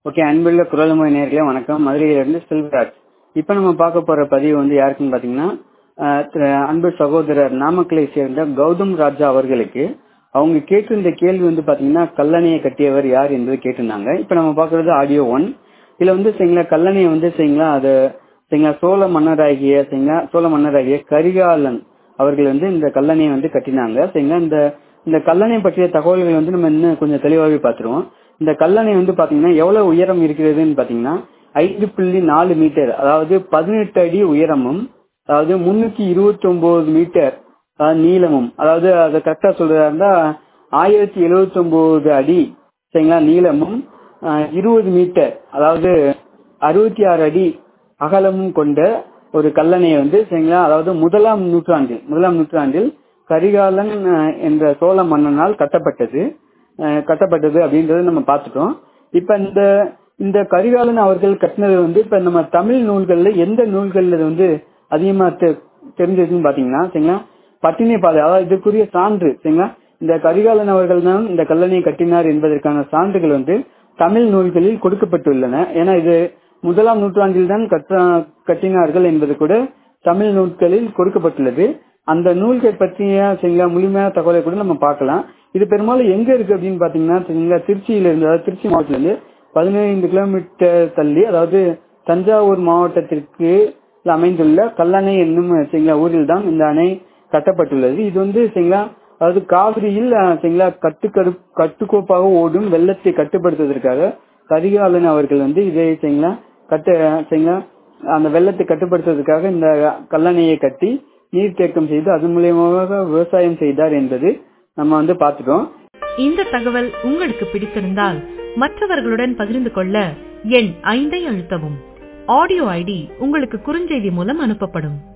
okay அன்புள்ள குரல்மொழி நேர்களே வணக்கம் மதுரையிலிருந்து செல்வராஜ் இப்போ நம்ம பார்க்க போற பதிவு வந்து யாருக்குன்னு பாத்தீங்கன்னா அஹ், திரு அன்பு சகோதரர் நாமக்கலை சேர்ந்த கௌதம் ராஜா அவர்களுக்கு அவங்க கேட்டிருந்த கேள்வி வந்து பாத்தீங்கன்னா கல்லணையை கட்டியவர் யார் என்பது கேட்டிருந்தாங்க இப்போ நம்ம பார்க்கறது ஆடியோ ஒன் இதுல வந்து சரிங்களா கல்லணையை வந்து சரிங்களா அது சரிங்களா சோழ மன்னராகிய சரிங்களா சோழ மன்னராகிய கரிகாலன் அவர்கள் வந்து இந்த கல்லணையை வந்து கட்டினாங்க சரிங்களா இந்த இந்த கல்லணை பற்றிய தகவல்கள் வந்து நம்ம இன்னும் கொஞ்சம் தெளிவாகவே பார்த்துருவோம் இந்த கல்லணை வந்து பாத்தீங்கன்னா எவ்வளவு உயரம் இருக்கிறதுன்னு பாத்தீங்கன்னா ஐந்து புள்ளி நாலு மீட்டர் அதாவது பதினெட்டு அடி உயரமும் அதாவது முன்னூத்தி இருபத்தி ஒன்பது மீட்டர் அதாவது நீளமும் அதாவது அதை கரெக்டா சொல்றதா இருந்தா ஆயிரத்தி எழுவத்தி ஒன்பது அடி சரிங்களா நீளமும் இருபது மீட்டர் அதாவது அறுபத்தி ஆறு அடி அகலமும் கொண்ட ஒரு கல்லணையை வந்து சரிங்களா அதாவது முதலாம் நூற்றாண்டில் முதலாம் நூற்றாண்டில் கரிகாலன் அஹ், என்ற சோழ மன்னனால் கட்டப்பட்டது அஹ், கட்டப்பட்டது அப்படின்றத நம்ம பார்த்துட்டோம் இப்ப இந்த இந்த கரிகாலன் அவர்கள் கட்டினது வந்து இப்ப நம்ம தமிழ் நூல்கள்ல எந்த நூல்கள்ல இது வந்து அதிகமா தெ- தெரிஞ்சிருக்குன்னு பாத்தீங்கன்னா சரிங்களா பட்டினைப்பாலை அதாவது இதுக்குரிய சான்று சரிங்களா இந்த கரிகாலன் அவர்கள் தான் இந்த கல்லணையை கட்டினார் என்பதற்கான சான்றுகள் வந்து தமிழ் நூல்களில் கொடுக்கப்பட்டுள்ளன ஏன்னா இது முதலாம் நூற்றாண்டில் தான் கட்ட- கட்டினார்கள் என்பது கூட தமிழ் நூல்களில் கொடுக்கப்பட்டுள்ளது அந்த நூல்கள் பற்றிய சரிங்களா முழுமையான தகவலை கூட நம்ம பார்க்கலாம் இது பெரும்பாலும் எங்க இருக்கு அப்படின்னு பாத்தீங்கன்னா சரிங்களா திருச்சியில இருந்து அதாவது திருச்சி மாவட்டத்துல இருந்து பதினைந்து கிலோமீட்டர் தள்ளி அதாவது தஞ்சாவூர் மாவட்டத்திற்கு அமைந்துள்ள கல்லணை என்னும் சரிங்களா ஊரில் தான் இந்த அணை கட்டப்பட்டுள்ளது இது வந்து சரிங்களா அதாவது காவிரியில் அஹ், சரிங்களா கட்டுக்கடு கட்டுக்கோப்பாக ஓடும் வெள்ளத்தை கட்டுப்படுத்துவதற்காக கரிகாலன் அவர்கள் வந்து இதை சரிங்களா கட்ட சரிங்களா அந்த வெள்ளத்தை கட்டுப்படுத்துவதற்காக இந்த கல்லணையை கட்டி நீர்த்தேக்கம் செய்து அதன் மூலியமாக விவசாயம் செய்தார் என்பது நம்ம வந்து பார்த்துட்டோம் இந்த தகவல் உங்களுக்கு பிடித்திருந்தால் மற்றவர்களுடன் பகிர்ந்து கொள்ள எண் ஐந்தை அழுத்தவும் ஆடியோ ஐடி உங்களுக்கு குறுஞ்செய்தி மூலம் அனுப்பப்படும்